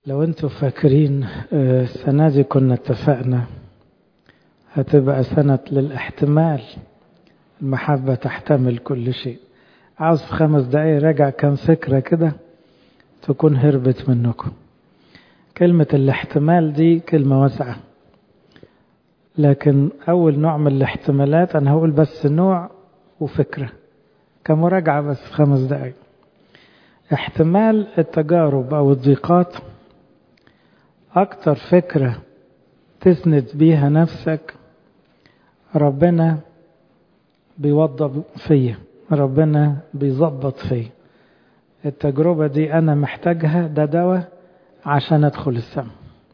لو انتوا فاكرين السنة دي كنا اتفقنا هتبقى سنة للاحتمال المحبة تحتمل كل شيء عاوز في خمس دقايق راجع كام فكرة كده تكون هربت منكم كلمة الاحتمال دي كلمة واسعة لكن أول نوع من الاحتمالات أنا هقول بس نوع وفكرة كمراجعة بس في خمس دقايق احتمال التجارب أو الضيقات أكتر فكرة تسند بيها نفسك ربنا بيوضب فيا ربنا بيظبط فيا التجربة دي أنا محتاجها ده دواء عشان أدخل السماء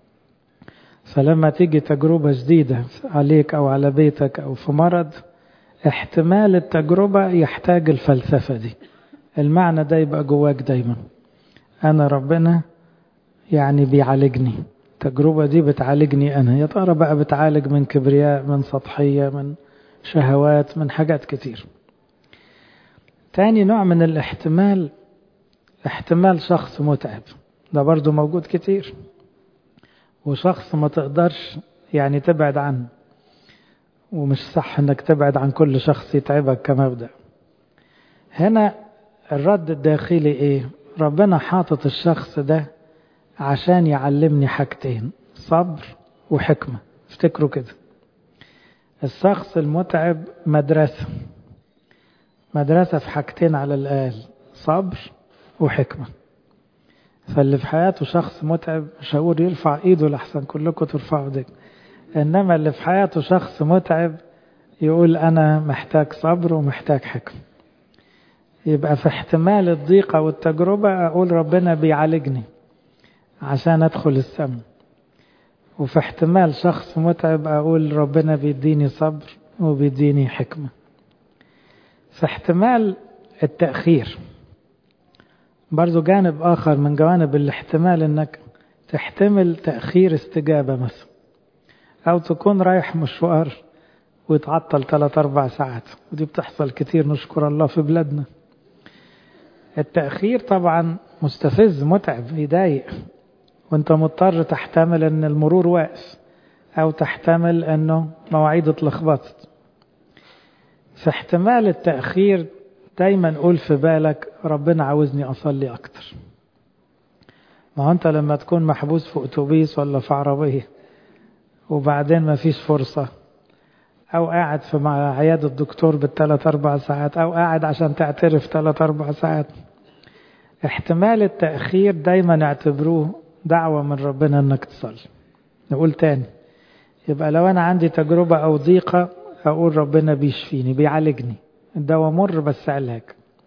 فلما تيجي تجربة جديدة عليك أو على بيتك أو في مرض احتمال التجربة يحتاج الفلسفة دي المعنى ده يبقى جواك دايما أنا ربنا يعني بيعالجني التجربة دي بتعالجني أنا يا ترى بقى بتعالج من كبرياء من سطحية من شهوات من حاجات كتير تاني نوع من الاحتمال احتمال شخص متعب ده برضو موجود كتير وشخص ما تقدرش يعني تبعد عنه ومش صح انك تبعد عن كل شخص يتعبك كمبدأ هنا الرد الداخلي ايه ربنا حاطط الشخص ده عشان يعلمني حاجتين صبر وحكمة افتكروا كده الشخص المتعب مدرسة مدرسة في حاجتين على الأقل صبر وحكمة فاللي في حياته شخص متعب مش هقول يرفع ايده لحسن كلكم ترفعوا ايديك انما اللي في حياته شخص متعب يقول انا محتاج صبر ومحتاج حكمة يبقى في احتمال الضيقة والتجربة اقول ربنا بيعالجني عشان ادخل السم وفي احتمال شخص متعب اقول ربنا بيديني صبر وبيديني حكمة في احتمال التأخير برضو جانب آخر من جوانب الاحتمال انك تحتمل تأخير استجابة مثلا أو تكون رايح مشوار ويتعطل 3 أربع ساعات ودي بتحصل كتير نشكر الله في بلادنا التأخير طبعا مستفز متعب يضايق وانت مضطر تحتمل ان المرور واقف او تحتمل انه مواعيد اتلخبطت في احتمال التأخير دايما قول في بالك ربنا عاوزني أصلي أكتر ما هو أنت لما تكون محبوس في أتوبيس ولا في عربية وبعدين ما فيش فرصة أو قاعد في مع عيادة الدكتور بالثلاث أربع ساعات أو قاعد عشان تعترف ثلاث أربع ساعات احتمال التأخير دايما اعتبروه دعوة من ربنا أنك تصلي نقول تاني يبقى لو أنا عندي تجربة أو ضيقة أقول ربنا بيشفيني بيعالجني الدواء مر بس علاج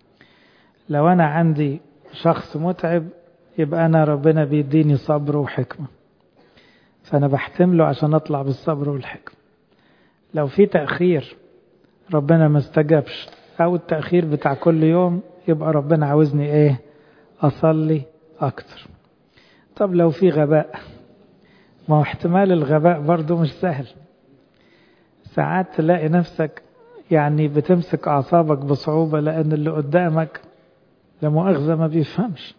لو أنا عندي شخص متعب يبقى أنا ربنا بيديني صبر وحكمة فأنا بحتمله عشان أطلع بالصبر والحكمة لو في تأخير ربنا ما استجابش أو التأخير بتاع كل يوم يبقى ربنا عاوزني إيه أصلي أكتر طب لو في غباء ما هو احتمال الغباء برضو مش سهل ساعات تلاقي نفسك يعني بتمسك أعصابك بصعوبة لأن اللي قدامك لمؤاخذة ما بيفهمش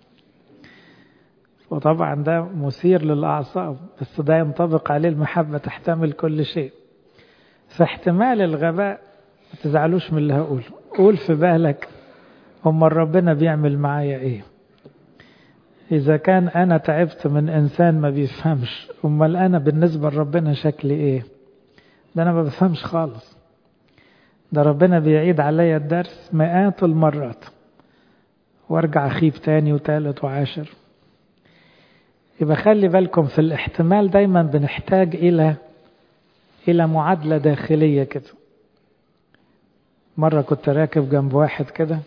وطبعا ده مثير للأعصاب بس ده ينطبق عليه المحبة تحتمل كل شيء فاحتمال الغباء ما تزعلوش من اللي هقوله قول في بالك هم ربنا بيعمل معايا ايه إذا كان أنا تعبت من إنسان ما بيفهمش أمال أنا بالنسبة لربنا شكلي إيه ده أنا ما بفهمش خالص ده ربنا بيعيد عليا الدرس مئات المرات وارجع اخيب تاني وتالت وعاشر يبقى خلي بالكم في الاحتمال دايما بنحتاج الى الى معادلة داخلية كده مرة كنت راكب جنب واحد كده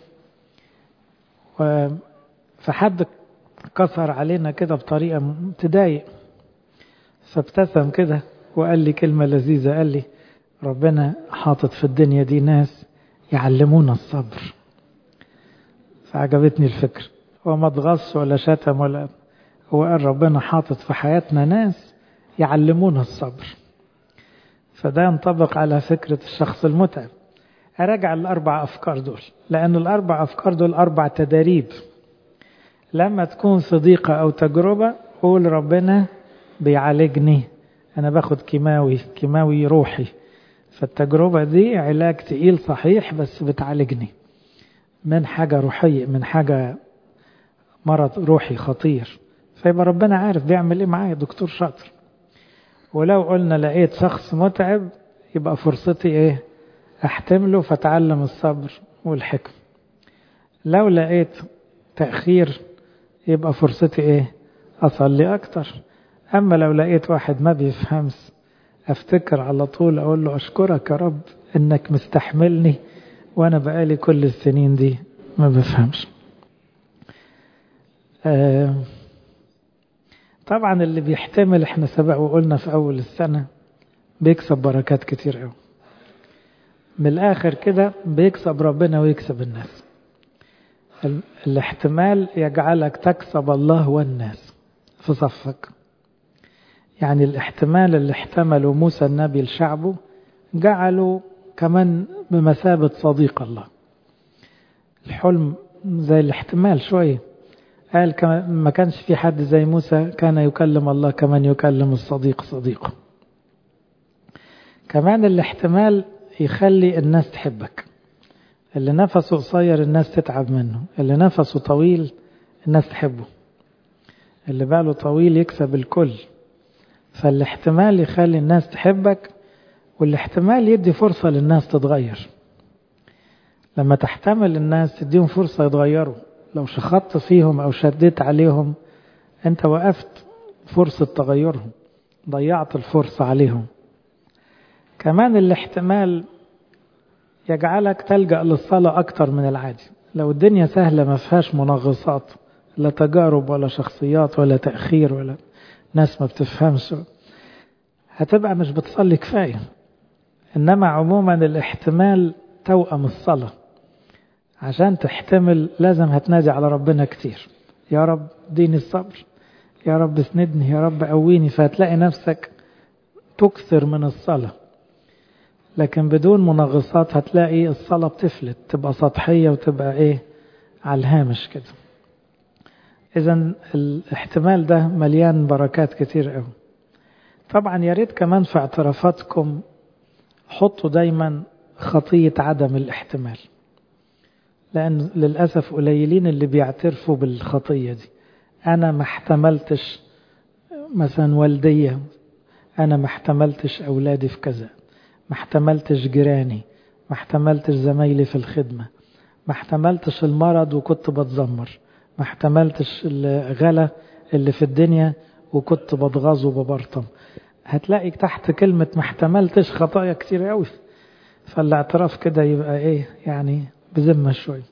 فحد كسر علينا كده بطريقة تضايق فابتسم كده وقال لي كلمة لذيذة قال لي ربنا حاطط في الدنيا دي ناس يعلمونا الصبر فعجبتني الفكر هو ما اتغص ولا شتم ولا هو قال ربنا حاطط في حياتنا ناس يعلمونا الصبر فده ينطبق على فكرة الشخص المتعب أراجع الأربع أفكار دول لأن الأربع أفكار دول أربع تداريب لما تكون في ضيقة أو تجربة قول ربنا بيعالجني أنا باخد كيماوي كيماوي روحي فالتجربة دي علاج تقيل صحيح بس بتعالجني من حاجة روحية من حاجة مرض روحي خطير فيبقى ربنا عارف بيعمل ايه معايا دكتور شاطر ولو قلنا لقيت شخص متعب يبقى فرصتي ايه احتمله فتعلم الصبر والحكم لو لقيت تأخير يبقى فرصتي ايه اصلي اكتر اما لو لقيت واحد ما بيفهمش افتكر على طول اقول له اشكرك يا رب انك مستحملني وانا بقالي كل السنين دي ما بفهمش آه طبعا اللي بيحتمل احنا سبق وقلنا في اول السنة بيكسب بركات كتير قوي من الاخر كده بيكسب ربنا ويكسب الناس الاحتمال يجعلك تكسب الله والناس في صفك يعني الاحتمال اللي احتمله موسى النبي لشعبه جعله كمان بمثابة صديق الله الحلم زي الاحتمال شوية قال ما كانش في حد زي موسى كان يكلم الله كمان يكلم الصديق صديقه كمان الاحتمال يخلي الناس تحبك اللي نفسه قصير الناس تتعب منه اللي نفسه طويل الناس تحبه اللي باله طويل يكسب الكل فالاحتمال يخلي الناس تحبك والاحتمال يدي فرصة للناس تتغير لما تحتمل الناس تديهم فرصة يتغيروا لو شخطت فيهم أو شديت عليهم أنت وقفت فرصة تغيرهم ضيعت الفرصة عليهم كمان الاحتمال يجعلك تلجأ للصلاة أكتر من العادي لو الدنيا سهلة ما فيهاش منغصات لا تجارب ولا شخصيات ولا تأخير ولا ناس ما بتفهمش هتبقى مش بتصلي كفاية إنما عموما الاحتمال توأم الصلاة عشان تحتمل لازم هتنادي على ربنا كتير يا رب ديني الصبر يا رب اسندني يا رب قويني فهتلاقي نفسك تكثر من الصلاة لكن بدون منغصات هتلاقي الصلاة بتفلت تبقى سطحية وتبقى ايه على الهامش كده اذا الاحتمال ده مليان بركات كتير قوي طبعا يا ريت كمان في اعترافاتكم حطوا دايما خطية عدم الاحتمال لأن للأسف قليلين اللي بيعترفوا بالخطية دي أنا ما احتملتش مثلا والدية أنا ما احتملتش أولادي في كذا ما احتملتش جيراني ما احتملتش زمايلي في الخدمة ما احتملتش المرض وكنت بتذمر ما احتملتش الغلا اللي في الدنيا وكنت بتغاظ وببرطم هتلاقي تحت كلمة ما احتملتش خطايا كتير قوي فالاعتراف كده يبقى ايه يعني بذمة شوية